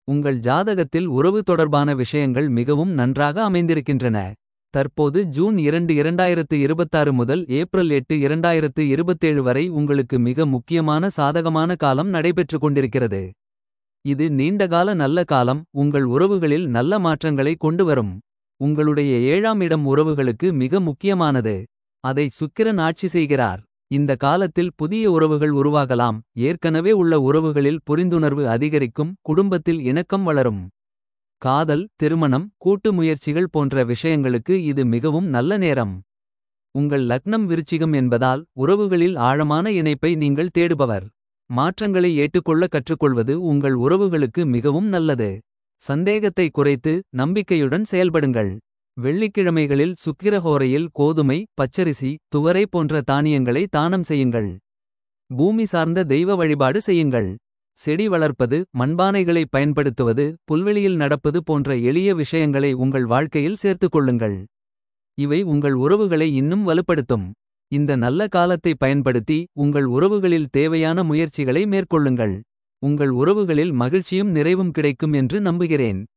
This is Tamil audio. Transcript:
உங்கள் ஜாதகத்தில் உறவு தொடர்பான விஷயங்கள் மிகவும் நன்றாக அமைந்திருக்கின்றன. தற்போது ஜூன் 2 2026 முதல் ஏப்ரல் 8 2027 வரை உங்களுக்கு மிக முக்கியமான சாதகமான காலம் நடைபெற்றுக் கொண்டிருக்கிறது. இது நீண்டகால நல்ல காலம் உங்கள் உறவுகளில் நல்ல மாற்றங்களை கொண்டு வரும். உங்களுடைய ஏழாம் இடம் உறவுகளுக்கு மிக முக்கியமானது. அதை சுக்கிரன் ஆட்சி செய்கிறார். இந்த காலத்தில் புதிய உறவுகள் உருவாகலாம். ஏற்கனவே உள்ள உறவுகளில் புரிந்துணர்வு அதிகரிக்கும். குடும்பத்தில் இணக்கம் வளரும். காதல் திருமணம் கூட்டு முயற்சிகள் போன்ற விஷயங்களுக்கு இது மிகவும் நல்ல நேரம். உங்கள் லக்னம் விருச்சிகம் என்பதால் உறவுகளில் ஆழமான இணைப்பை நீங்கள் தேடுபவர். மாற்றங்களை ஏற்றுக்கொள்ள கற்றுக்கொள்வது உங்கள் உறவுகளுக்கு மிகவும் நல்லது. சந்தேகத்தை குறைத்து நம்பிக்கையுடன் செயல்படுங்கள். வெள்ளிக்கிழமைகளில் சுக்கிரஹோரையில் கோதுமை பச்சரிசி துவரை போன்ற தானியங்களை தானம் செய்யுங்கள். பூமி சார்ந்த தெய்வ வழிபாடு செய்யுங்கள். செடி வளர்ப்பது மண்பானைகளை பயன்படுத்துவது புல்வெளியில் நடப்பது போன்ற எளிய விஷயங்களை உங்கள் வாழ்க்கையில் சேர்த்துக் கொள்ளுங்கள். இவை உங்கள் உறவுகளை இன்னும் வலுப்படுத்தும். இந்த நல்ல காலத்தை பயன்படுத்தி உங்கள் உறவுகளில் தேவையான முயற்சிகளை மேற்கொள்ளுங்கள். உங்கள் உறவுகளில் மகிழ்ச்சியும் நிறைவும் கிடைக்கும் என்று நம்புகிறேன்.